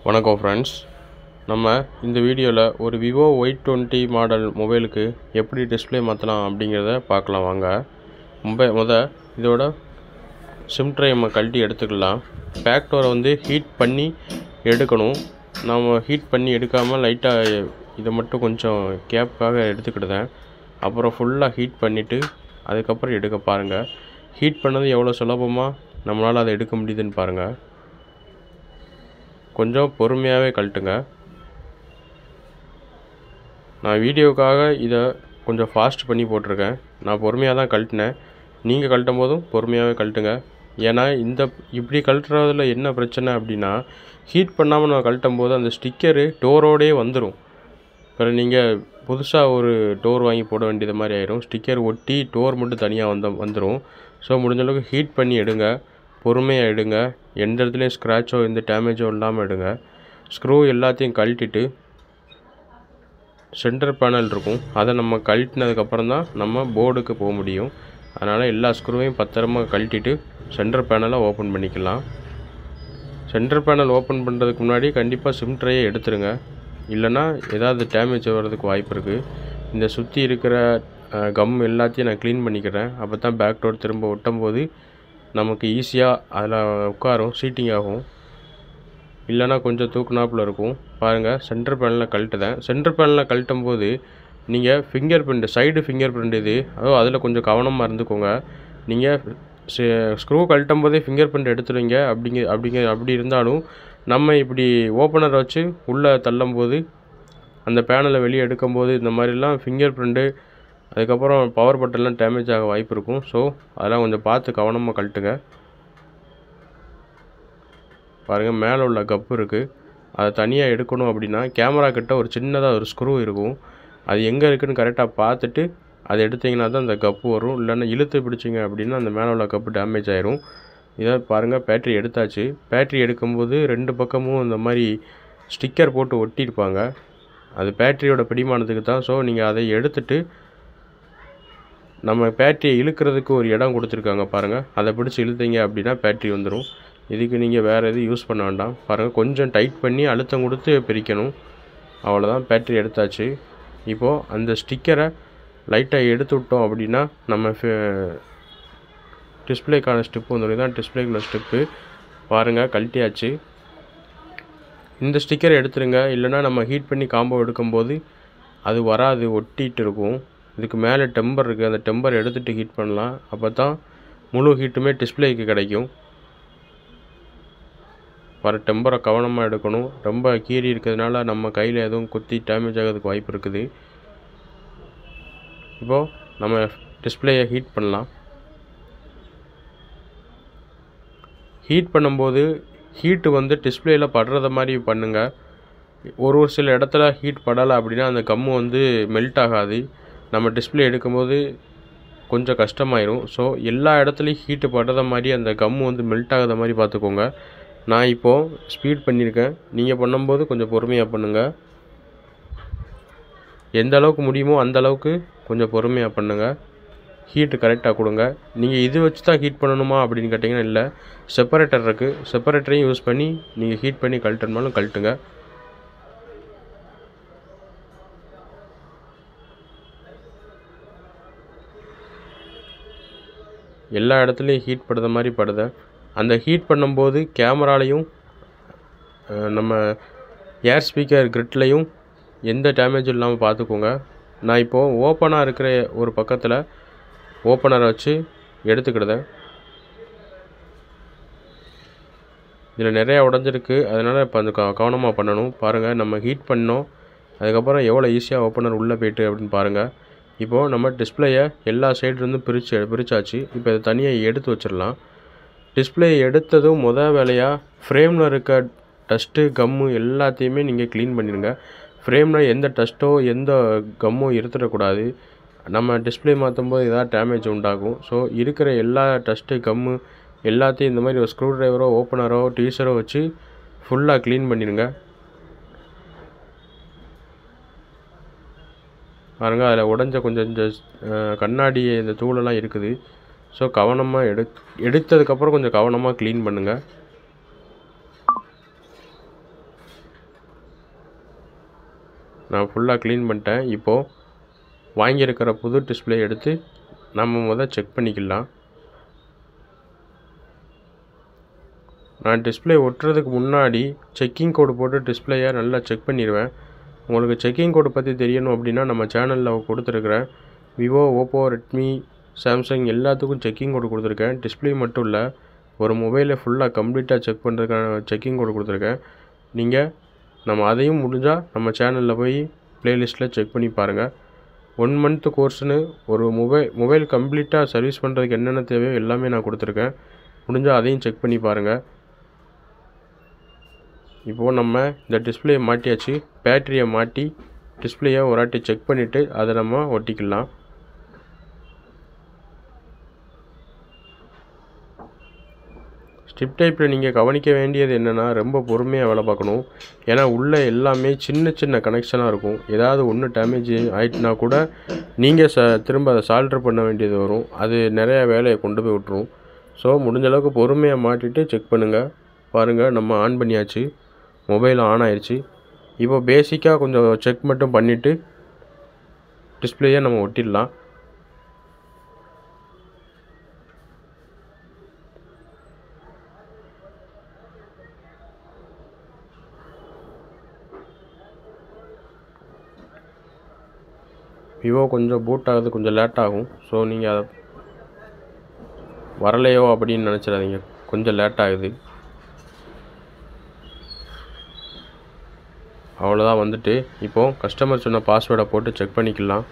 வணக்கம் ஃப்ரெண்ட்ஸ் நம்ம இந்த வீடியோவில் ஒரு விவோ ஒய் டுவெண்ட்டி மாடல் மொபைலுக்கு எப்படி டிஸ்ப்ளே மாற்றலாம் அப்படிங்கிறத பார்க்கலாம் வாங்க மொபை முத இதோட சிம் ட்ரை நம்ம கழட்டி எடுத்துக்கலாம் பேக் டோரை வந்து ஹீட் பண்ணி எடுக்கணும் நம்ம ஹீட் பண்ணி எடுக்காமல் லைட்டாக இதை மட்டும் கொஞ்சம் கேப்புக்காக எடுத்துக்கிட்டேன் அப்புறம் ஃபுல்லாக ஹீட் பண்ணிவிட்டு அதுக்கப்புறம் எடுக்க பாருங்கள் ஹீட் பண்ணது எவ்வளோ சுலபமாக நம்மளால் அதை எடுக்க முடியுதுன்னு பாருங்கள் கொஞ்சம் பொறுமையாகவே கழட்டுங்க நான் வீடியோவுக்காக இதை கொஞ்சம் ஃபாஸ்ட் பண்ணி போட்டிருக்கேன் நான் பொறுமையாக தான் கழட்டினேன் நீங்கள் கழட்டும் போதும் பொறுமையாகவே கழட்டுங்க ஏன்னா இந்த இப்படி கழட்டுறதுல என்ன பிரச்சனை அப்படின்னா ஹீட் பண்ணாமல் நான் கழட்டும் போது அந்த ஸ்டிக்கரு டோரோடே வந்துடும் அப்புறம் நீங்கள் புதுசாக ஒரு டோர் வாங்கி போட வேண்டியது மாதிரி ஆயிரும் ஸ்டிக்கர் ஒட்டி டோர் மட்டும் தனியாக வந்த வந்துடும் ஸோ முடிஞ்ச அளவுக்கு ஹீட் பண்ணி எடுங்க பொறுமையாக எடுங்க எந்த இடத்துலையும் ஸ்க்ராச்சோ எந்த டேமேஜோ இல்லாமல் எடுங்க ஸ்க்ரூ எல்லாத்தையும் கழட்டிட்டு சென்டர் பேனல் இருக்கும் அதை நம்ம கழட்டினதுக்கப்புறம் தான் நம்ம போர்டுக்கு போக முடியும் அதனால் எல்லா ஸ்க்ரூவையும் பத்திரமா கழட்டிட்டு சென்டர் பேனலை ஓப்பன் பண்ணிக்கலாம் சென்டர் பேனல் ஓப்பன் பண்ணுறதுக்கு முன்னாடி கண்டிப்பாக சிம் ட்ரையை எடுத்துருங்க இல்லைன்னா ஏதாவது டேமேஜ் வர்றதுக்கு வாய்ப்பு இருக்குது இந்த சுற்றி இருக்கிற கம் எல்லாத்தையும் நான் க்ளீன் பண்ணிக்கிறேன் அப்போ தான் பேக் டோர் திரும்ப ஒட்டும் போது நமக்கு ஈஸியாக அதில் உட்காரும் சீட்டிங் ஆகும் இல்லைன்னா கொஞ்சம் தூக்குனாப்பில் இருக்கும் பாருங்கள் சென்டர் பேனலில் கழட்டுதேன் சென்டர் பேனலில் கழட்டும் போது நீங்கள் finger print side finger print இது அதுவும் அதில் கொஞ்சம் கவனமாக இருந்துக்கோங்க நீங்கள் ஸ்க்ரூ கழட்டும் போதே ஃபிங்கர் பிரிண்ட் எடுத்துருவீங்க அப்படிங்க அப்படிங்க அப்படி இருந்தாலும் நம்ம இப்படி ஓப்பனர் வச்சு உள்ளே தள்ளும் போது அந்த பேனலை வெளியே எடுக்கும்போது இந்த மாதிரிலாம் ஃபிங்கர் பிரிண்ட்டு அதுக்கப்புறம் பவர் பட்டன்லாம் டேமேஜ் ஆக வாய்ப்பு இருக்கும் ஸோ அதெல்லாம் கொஞ்சம் பார்த்து கவனமாக கழட்டுங்க பாருங்கள் மேலே உள்ள கப்பு இருக்குது அதை தனியாக எடுக்கணும் அப்படின்னா கேமரா கிட்ட ஒரு சின்னதாக ஒரு ஸ்க்ரூ இருக்கும் அது எங்கே இருக்குதுன்னு கரெக்டாக பார்த்துட்டு அதை எடுத்திங்கன்னா தான் அந்த கப்பு வரும் இல்லைன்னா இழுத்து பிடிச்சிங்க அப்படின்னா அந்த மேலே உள்ள கப்பு டேமேஜ் ஆயிரும் இதை பாருங்கள் பேட்ரி எடுத்தாச்சு பேட்ரி எடுக்கும்போது ரெண்டு பக்கமும் இந்த மாதிரி ஸ்டிக்கர் போட்டு ஒட்டியிருப்பாங்க அது பேட்ரியோட பிடிமானத்துக்கு தான் ஸோ நீங்கள் அதை எடுத்துட்டு நம்ம பேட்டரியை இழுக்கிறதுக்கு ஒரு இடம் கொடுத்துருக்காங்க பாருங்கள் அதை பிடிச்சி இழுத்தீங்க அப்படின்னா பேட்ரி வந்துடும் இதுக்கு நீங்கள் வேறு எதுவும் யூஸ் பண்ண வேண்டாம் பாருங்கள் கொஞ்சம் டைட் பண்ணி அழுத்தம் கொடுத்து பிரிக்கணும் அவ்வளோதான் பேட்ரி எடுத்தாச்சு இப்போது அந்த ஸ்டிக்கரை லைட்டாக எடுத்து விட்டோம் அப்படின்னா நம்ம டிஸ்பிளேக்கான ஸ்டெப்பு வந்துடும் தான் டிஸ்பிளேக்குள்ள ஸ்டெப்பு பாருங்கள் கழட்டியாச்சு இந்த ஸ்டிக்கரை எடுத்துருங்க இல்லைனா நம்ம ஹீட் பண்ணி காம்போ எடுக்கும்போது அது வராது ஒட்டிகிட்டு இருக்கும் இதுக்கு மேலே டெம்பர் இருக்குது அந்த டெம்பர் எடுத்துகிட்டு ஹீட் பண்ணலாம் அப்போ தான் முழு ஹீட்டுமே டிஸ்பிளேக்கு கிடைக்கும் வர டெம்பரை கவனமாக எடுக்கணும் ரொம்ப கீறி இருக்கிறதுனால நம்ம கையில் எதுவும் குத்தி டேமேஜ் ஆகிறதுக்கு வாய்ப்பு இருக்குது இப்போது நம்ம டிஸ்பிளேயை ஹீட் பண்ணலாம் ஹீட் பண்ணும்போது ஹீட்டு வந்து டிஸ்பிளேயில் படுறத மாதிரி பண்ணுங்கள் ஒரு ஒரு சில இடத்துல ஹீட் படலை அப்படின்னா அந்த கம்மு வந்து மெல்ட் ஆகாது நம்ம டிஸ்பிளே எடுக்கும்போது கொஞ்சம் கஷ்டமாயிரும் ஸோ எல்லா இடத்துலையும் ஹீட்டு படுறத மாதிரி அந்த கம்மு வந்து மெல்ட் ஆகாத மாதிரி பார்த்துக்கோங்க நான் இப்போது ஸ்பீட் பண்ணியிருக்கேன் நீங்கள் பண்ணும்போது கொஞ்சம் பொறுமையாக பண்ணுங்கள் எந்த அளவுக்கு முடியுமோ அந்த அளவுக்கு கொஞ்சம் பொறுமையாக பண்ணுங்கள் ஹீட்டு கரெக்டாக கொடுங்க நீங்கள் இது வச்சு தான் ஹீட் பண்ணணுமா அப்படின்னு கேட்டிங்கன்னா இல்லை செப்பரேட்டர் இருக்குது செப்பரேட்டரையும் யூஸ் பண்ணி நீங்கள் ஹீட் பண்ணி கழட்டணுமாலும் கழட்டுங்க எல்லா இடத்துலையும் ஹீட் படுற மாதிரி படுத அந்த ஹீட் பண்ணும்போது கேமராலையும் நம்ம ஏர் ஸ்பீக்கர் கிரிட்லையும் எந்த டேமேஜும் இல்லாமல் பார்த்துக்கோங்க நான் இப்போது ஓப்பனாக இருக்கிற ஒரு பக்கத்தில் ஓப்பனரை வச்சு எடுத்துக்கிடுதேன் இதில் நிறையா உடஞ்சிருக்கு அதனால் இப்போ அந்த கவனமாக பண்ணணும் பாருங்கள் நம்ம ஹீட் பண்ணோம் அதுக்கப்புறம் எவ்வளோ ஈஸியாக ஓப்பனர் உள்ளே போயிட்டு அப்படின்னு பாருங்கள் இப்போது நம்ம டிஸ்பிளேயை எல்லா சைட்லேருந்தும் பிரித்து பிரித்தாச்சு இப்போ இதை தனியாக எடுத்து வச்சிடலாம் டிஸ்பிளே எடுத்ததும் மொதல் வேலையாக ஃப்ரேமில் இருக்க டஸ்ட்டு கம்மு எல்லாத்தையுமே நீங்கள் க்ளீன் பண்ணிடுங்க ஃப்ரேமில் எந்த டஸ்ட்டோ எந்த கம்மோ இருந்துடக்கூடாது நம்ம டிஸ்பிளே மாற்றும் போது ஏதாவது டேமேஜ் உண்டாகும் ஸோ இருக்கிற எல்லா டஸ்ட்டு கம்மு எல்லாத்தையும் இந்த மாதிரி ஒரு ஸ்க்ரூ ட்ரைவரோ ஓப்பனரோ டீசரோ வச்சு ஃபுல்லாக க்ளீன் பண்ணிடுங்க பாருங்க அதில் உடஞ்ச கொஞ்சம் இந்த கண்ணாடி இந்த தூளெல்லாம் இருக்குது ஸோ கவனமாக எடு எடுத்ததுக்கப்புறம் கொஞ்சம் கவனமாக க்ளீன் பண்ணுங்கள் நான் ஃபுல்லாக க்ளீன் பண்ணிட்டேன் இப்போது வாங்கியிருக்கிற புது டிஸ்பிளே எடுத்து நம்ம முதல் செக் பண்ணிக்கலாம் நான் டிஸ்பிளே ஒட்டுறதுக்கு முன்னாடி செக்கிங் கோடு போட்டு டிஸ்பிளேயை நல்லா செக் பண்ணிடுவேன் உங்களுக்கு செக்கிங் கோடு பற்றி தெரியணும் அப்படின்னா நம்ம சேனலில் கொடுத்துருக்குறேன் விவோ ஓப்போ ரெட்மி சாம்சங் எல்லாத்துக்கும் செக்கிங் கோடு கொடுத்துருக்கேன் டிஸ்பிளே மட்டும் இல்லை ஒரு மொபைலை ஃபுல்லாக கம்ப்ளீட்டாக செக் பண்ணுறதுக்கான செக்கிங் கோடு கொடுத்துருக்கேன் நீங்கள் நம்ம அதையும் முடிஞ்சால் நம்ம சேனலில் போய் ப்ளேலிஸ்ட்டில் செக் பண்ணி பாருங்கள் ஒன் மந்த்து கோர்ஸ்னு ஒரு மொபைல் மொபைல் கம்ப்ளீட்டாக சர்வீஸ் பண்ணுறதுக்கு என்னென்ன தேவையோ எல்லாமே நான் கொடுத்துருக்கேன் முடிஞ்சால் அதையும் செக் பண்ணி பாருங்கள் இப்போது நம்ம இந்த டிஸ்பிளேயை மாட்டியாச்சு பேட்டரியை மாட்டி டிஸ்பிளேயை ஒரு வாட்டி செக் பண்ணிவிட்டு அதை நம்ம ஒட்டிக்கலாம் ஸ்ட்ரிப் டைப்பில் நீங்கள் கவனிக்க வேண்டியது என்னென்னா ரொம்ப பொறுமையாக வேலை பார்க்கணும் ஏன்னா உள்ளே எல்லாமே சின்ன சின்ன கனெக்ஷனாக இருக்கும் ஏதாவது ஒன்று டேமேஜ் ஆயிட்டுனா கூட நீங்கள் ச திரும்ப அதை சால்ட்ரு பண்ண வேண்டியது வரும் அது நிறையா வேலையை கொண்டு போய் விட்ரும் ஸோ முடிஞ்ச அளவுக்கு பொறுமையாக மாட்டிட்டு செக் பண்ணுங்கள் பாருங்கள் நம்ம ஆன் பண்ணியாச்சு மொபைல் ஆன் ஆயிடுச்சு இப்போ பேசிக்காக கொஞ்சம் செக் மட்டும் பண்ணிவிட்டு டிஸ்பிளேயை நம்ம ஒட்டிடலாம் விவோ கொஞ்சம் பூட் ஆகுது கொஞ்சம் லேட் ஆகும் ஸோ நீங்கள் அதை வரலையோ அப்படின்னு நினச்சிடாதீங்க கொஞ்சம் லேட் ஆகுது அவ்வளோதான் வந்துட்டு இப்போது கஸ்டமர் சொன்ன பாஸ்வேர்டை போட்டு செக் பண்ணிக்கலாம்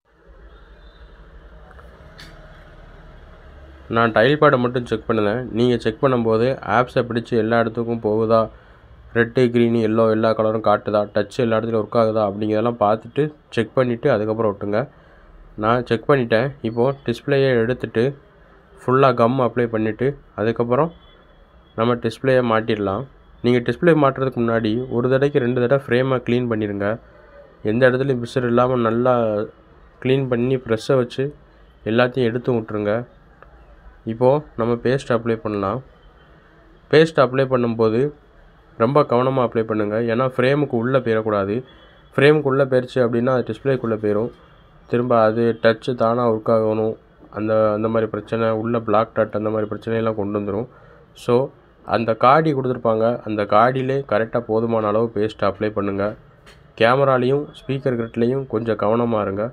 நான் டைல் பேடை மட்டும் செக் பண்ணுவேன் நீங்கள் செக் பண்ணும்போது ஆப்ஸை பிடிச்சி எல்லா இடத்துக்கும் போகுதா ரெட்டு க்ரீனு எல்லோ எல்லா கலரும் காட்டுதா டச் எல்லா இடத்துலையும் ஒர்க் ஆகுதா அப்படிங்கிறதெல்லாம் பார்த்துட்டு செக் பண்ணிவிட்டு அதுக்கப்புறம் விட்டுங்க நான் செக் பண்ணிட்டேன் இப்போது டிஸ்பிளேயை எடுத்துட்டு ஃபுல்லாக கம் அப்ளை பண்ணிவிட்டு அதுக்கப்புறம் நம்ம டிஸ்பிளேயை மாட்டிடலாம் நீங்கள் டிஸ்பிளே மாட்டுறதுக்கு முன்னாடி ஒரு தடவைக்கு ரெண்டு தடவை ஃப்ரேமை க்ளீன் பண்ணிடுங்க எந்த இடத்துலையும் பிசர் இல்லாமல் நல்லா க்ளீன் பண்ணி ப்ரெஷ்ஷை வச்சு எல்லாத்தையும் எடுத்து விட்ருங்க இப்போது நம்ம பேஸ்ட் அப்ளை பண்ணலாம் பேஸ்ட் அப்ளை பண்ணும்போது ரொம்ப கவனமாக அப்ளை பண்ணுங்கள் ஏன்னா ஃப்ரேமுக்கு உள்ளே போயிடக்கூடாது ஃப்ரேமுக்கு உள்ளே போயிடுச்சு அப்படின்னா அது டிஸ்பிளேக்குள்ளே போயிடும் திரும்ப அது டச்சு தானாக ஒர்க் ஆகணும் அந்த அந்த மாதிரி பிரச்சனை உள்ள பிளாக் டாட் அந்த மாதிரி பிரச்சனையெல்லாம் கொண்டு வந்துடும் ஸோ அந்த காடி கொடுத்துருப்பாங்க அந்த காடியிலே கரெக்டாக போதுமான அளவு பேஸ்ட் அப்ளை பண்ணுங்கள் கேமராலேயும் ஸ்பீக்கர் கிரிட்லேயும் கொஞ்சம் கவனமாக இருங்க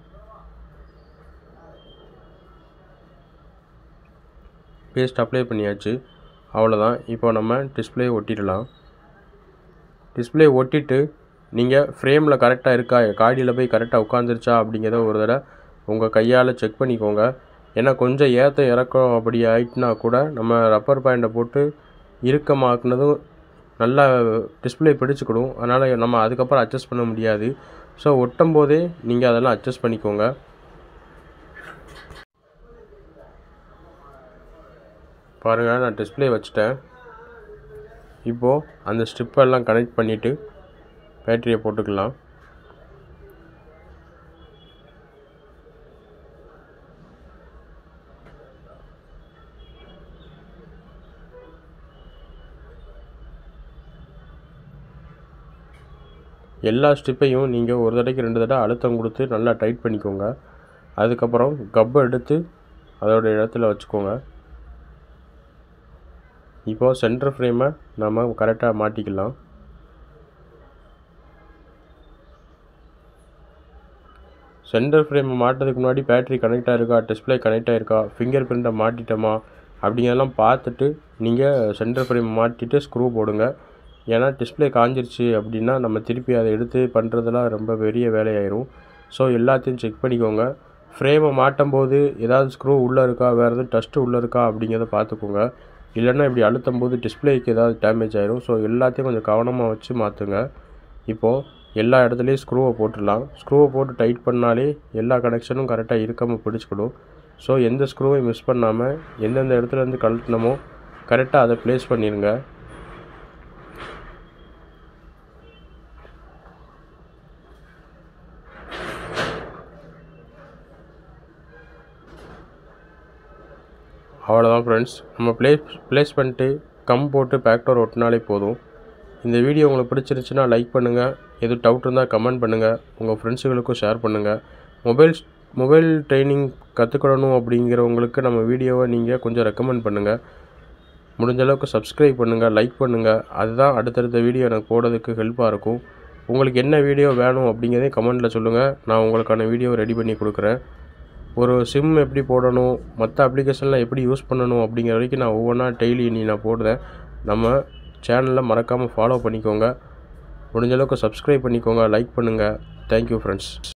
பேஸ்ட் அப்ளை பண்ணியாச்சு அவ்வளோதான் இப்போ நம்ம டிஸ்பிளே ஒட்டிடலாம் டிஸ்பிளே ஒட்டிட்டு நீங்கள் ஃப்ரேமில் கரெக்டாக இருக்கா காடியில் போய் கரெக்டாக உட்காந்துருச்சா அப்படிங்கிறத ஒரு தடவை உங்கள் கையால் செக் பண்ணிக்கோங்க ஏன்னா கொஞ்சம் ஏற்ற இறக்கம் அப்படி ஆயிட்டுனா கூட நம்ம ரப்பர் பேண்டை போட்டு இறுக்கமாக்குனதும் நல்லா டிஸ்பிளே பிடிச்சிக்கிடும் அதனால் நம்ம அதுக்கப்புறம் அட்ஜஸ்ட் பண்ண முடியாது ஸோ ஒட்டும் போதே நீங்கள் அதெல்லாம் அட்ஜஸ்ட் பண்ணிக்கோங்க பாருங்கள் நான் டிஸ்பிளே வச்சுட்டேன் இப்போது அந்த ஸ்ட்ரிப்பெல்லாம் கனெக்ட் பண்ணிவிட்டு பேட்டரியை போட்டுக்கலாம் எல்லா ஸ்ட்ரிப்பையும் நீங்கள் ஒரு தடவைக்கு ரெண்டு தடவை அழுத்தம் கொடுத்து நல்லா டைட் பண்ணிக்கோங்க அதுக்கப்புறம் கப்பை எடுத்து அதோட இடத்துல வச்சுக்கோங்க இப்போது சென்டர் ஃப்ரேமை நம்ம கரெக்டாக மாட்டிக்கலாம் சென்டர் ஃப்ரேமை மாட்டுறதுக்கு முன்னாடி பேட்டரி கனெக்ட் ஆகிருக்கா டிஸ்பிளே கனெக்ட் ஆகிருக்கா ஃபிங்கர் பிரிண்ட்டை மாட்டிட்டோமா அப்படிங்கிறதெல்லாம் பார்த்துட்டு நீங்கள் சென்டர் ஃப்ரேம் மாட்டிட்டு ஸ்க்ரூ போடுங்க ஏன்னா டிஸ்பிளே காஞ்சிருச்சு அப்படின்னா நம்ம திருப்பி அதை எடுத்து பண்ணுறதுலாம் ரொம்ப பெரிய வேலையாயிரும் ஸோ எல்லாத்தையும் செக் பண்ணிக்கோங்க ஃப்ரேமை மாட்டும் போது ஏதாவது ஸ்க்ரூ உள்ளே இருக்கா வேறு எதுவும் டஸ்ட்டு உள்ளே இருக்கா அப்படிங்கிறத பார்த்துக்கோங்க இல்லைன்னா இப்படி அழுத்தும் போது டிஸ்பிளேக்கு ஏதாவது டேமேஜ் ஆயிரும் ஸோ எல்லாத்தையும் கொஞ்சம் கவனமாக வச்சு மாற்றுங்க இப்போது எல்லா இடத்துலையும் ஸ்க்ரூவை போட்டுடலாம் ஸ்க்ரூவை போட்டு டைட் பண்ணாலே எல்லா கனெக்ஷனும் கரெக்டாக இருக்காமல் பிடிச்சிக்கிடும் ஸோ எந்த ஸ்க்ரூவையும் மிஸ் பண்ணாமல் எந்தெந்த இடத்துல இருந்து கழட்டினமோ கரெக்டாக அதை ப்ளேஸ் பண்ணிடுங்க அவ்வளோதான் ஃப்ரெண்ட்ஸ் நம்ம ப்ளேஸ் ப்ளேஸ் பண்ணிட்டு கம் போட்டு பேக்டோர் ஒட்டினாலே போதும் இந்த வீடியோ உங்களுக்கு பிடிச்சிருந்துச்சுன்னா லைக் பண்ணுங்கள் எதுவும் டவுட் இருந்தால் கமெண்ட் பண்ணுங்கள் உங்கள் ஃப்ரெண்ட்ஸுகளுக்கும் ஷேர் பண்ணுங்கள் மொபைல் மொபைல் ட்ரைனிங் கற்றுக்கிடணும் அப்படிங்கிறவங்களுக்கு நம்ம வீடியோவை நீங்கள் கொஞ்சம் ரெக்கமெண்ட் பண்ணுங்கள் முடிஞ்ச அளவுக்கு சப்ஸ்கிரைப் பண்ணுங்கள் லைக் பண்ணுங்கள் அதுதான் அடுத்தடுத்த வீடியோ எனக்கு போடுறதுக்கு ஹெல்ப்பாக இருக்கும் உங்களுக்கு என்ன வீடியோ வேணும் அப்படிங்கிறதையும் கமெண்ட்டில் சொல்லுங்கள் நான் உங்களுக்கான வீடியோ ரெடி பண்ணி கொடுக்குறேன் ஒரு சிம் எப்படி போடணும் மற்ற அப்ளிகேஷன்லாம் எப்படி யூஸ் பண்ணணும் அப்படிங்கிற வரைக்கும் நான் ஒவ்வொன்றா டெய்லி இனி நான் போடுறேன் நம்ம சேனலில் மறக்காமல் ஃபாலோ பண்ணிக்கோங்க முடிஞ்ச அளவுக்கு சப்ஸ்கிரைப் பண்ணிக்கோங்க லைக் பண்ணுங்கள் தேங்க்யூ ஃப்ரெண்ட்ஸ்